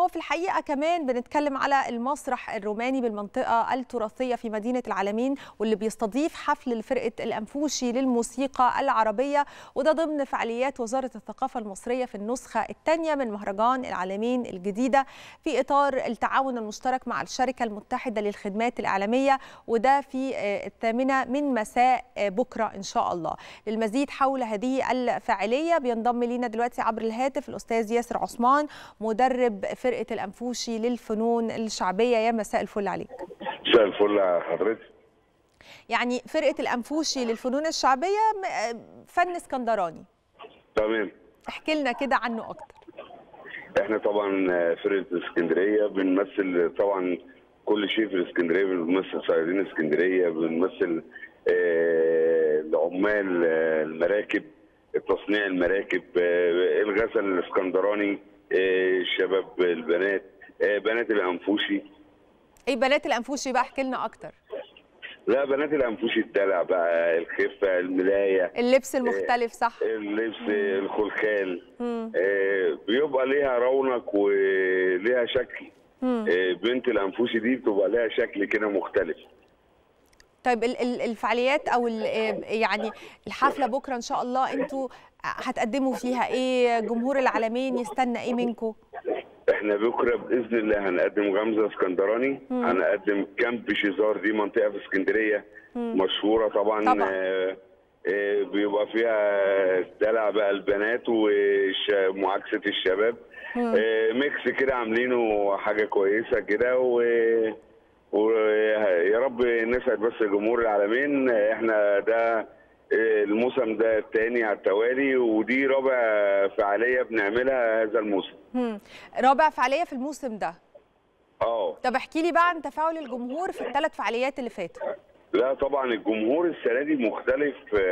هو في الحقيقه كمان بنتكلم على المسرح الروماني بالمنطقه التراثيه في مدينه العالمين واللي بيستضيف حفل لفرقه الانفوشي للموسيقى العربيه وده ضمن فعاليات وزاره الثقافه المصريه في النسخه الثانيه من مهرجان العالمين الجديده في اطار التعاون المشترك مع الشركه المتحده للخدمات الاعلاميه وده في الثامنه من مساء بكره ان شاء الله للمزيد حول هذه الفاعليه بينضم لينا دلوقتي عبر الهاتف الاستاذ ياسر عثمان مدرب فرقه الانفوشي للفنون الشعبيه يا مساء الفل عليك مساء الفل على حضرتك يعني فرقه الانفوشي للفنون الشعبيه فن اسكندراني تمام احكي لنا كده عنه اكتر احنا طبعا فرقه اسكندريه بنمثل طبعا كل شيء في الاسكندريه بنمثل صيادين اسكندريه بنمثل آه العمال آه المراكب تصنيع المراكب آه الغزل الاسكندراني الشباب البنات بنات الانفوشي ايه بنات الانفوشي بقى احكي لنا اكتر لا بنات الانفوشي الدلع بقى الخفه الملايه اللبس المختلف صح اللبس الخلخال بيبقى ليها رونق وليها شكل مم. بنت الانفوشي دي بتبقى لها شكل كده مختلف طيب الفعاليات او يعني الحفله بكره ان شاء الله انتوا هتقدموا فيها ايه جمهور العالمين يستنى ايه منكم احنا بكره باذن الله هنقدم غمزه اسكندراني مم. هنقدم كامب شيزار دي منطقه في اسكندريه مم. مشهوره طبعا, طبعا. آه آه بيبقى فيها دلع بقى البنات ومعاكسه الشباب آه ميكس كده عاملينه حاجه كويسه كده و ويا رب نسعد بس جمهور العالمين احنا ده الموسم ده الثاني على التوالي ودي رابع فعاليه بنعملها هذا الموسم. مم. رابع فعاليه في الموسم ده. اه طب احكي لي بقى عن تفاعل الجمهور في الثلاث فعاليات اللي فاتوا. لا طبعا الجمهور السنه دي مختلف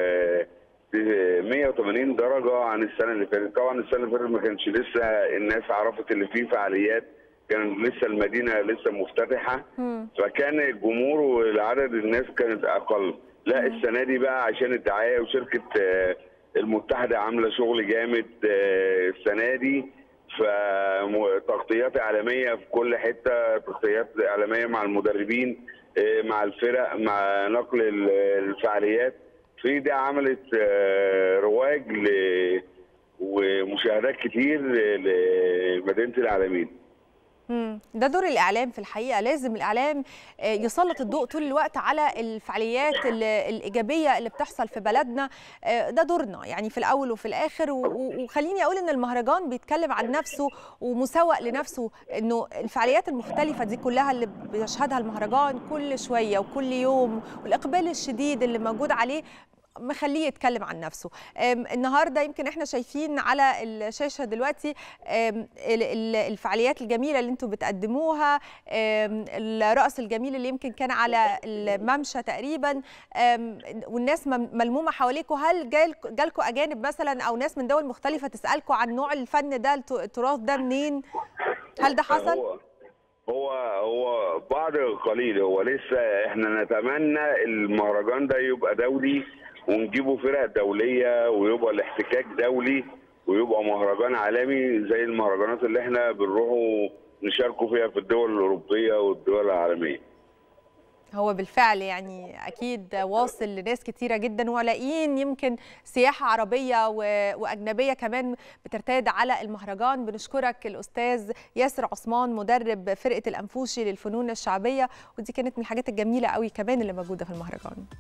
180 درجه عن السنه اللي فاتت، طبعا السنه اللي فاتت ما كانش لسه الناس عرفت اللي فيه فعاليات كان لسه المدينه لسه مفتتحه مم. فكان الجمهور والعدد الناس كانت اقل. لا السنه دي بقى عشان الدعايه وشركه المتحده عامله شغل جامد السنه دي فتغطيات اعلاميه في كل حته تغطيات اعلاميه مع المدربين مع الفرق مع نقل الفعاليات في دي عملت رواج ومشاهدات كتير لمدينه العالمين مم. ده دور الاعلام في الحقيقه لازم الاعلام يسلط الضوء طول الوقت على الفعاليات الايجابيه اللي بتحصل في بلدنا ده دورنا يعني في الاول وفي الاخر وخليني اقول ان المهرجان بيتكلم عن نفسه ومسوق لنفسه انه الفعاليات المختلفه دي كلها اللي بيشهدها المهرجان كل شويه وكل يوم والاقبال الشديد اللي موجود عليه مخليه يتكلم عن نفسه النهارده يمكن احنا شايفين على الشاشه دلوقتي الفعاليات الجميله اللي انتم بتقدموها الرقص الجميل اللي يمكن كان على الممشى تقريبا والناس ملمومه حواليكم هل جالكم اجانب مثلا او ناس من دول مختلفه تسالكم عن نوع الفن ده التراث ده منين هل ده حصل هو هو هو بعض قليل هو لسه احنا نتمنى المهرجان ده يبقى دولي ونجيبوا فرق دوليه ويبقى الاحتكاك دولي ويبقى مهرجان عالمي زي المهرجانات اللي احنا بنروحوا نشاركوا فيها في الدول الاوروبيه والدول العالميه. هو بالفعل يعني اكيد واصل لناس كتيره جدا ولاقيين يمكن سياحه عربيه واجنبيه كمان بترتاد على المهرجان بنشكرك الاستاذ ياسر عثمان مدرب فرقه الانفوشي للفنون الشعبيه ودي كانت من الحاجات الجميله قوي كمان اللي موجوده في المهرجان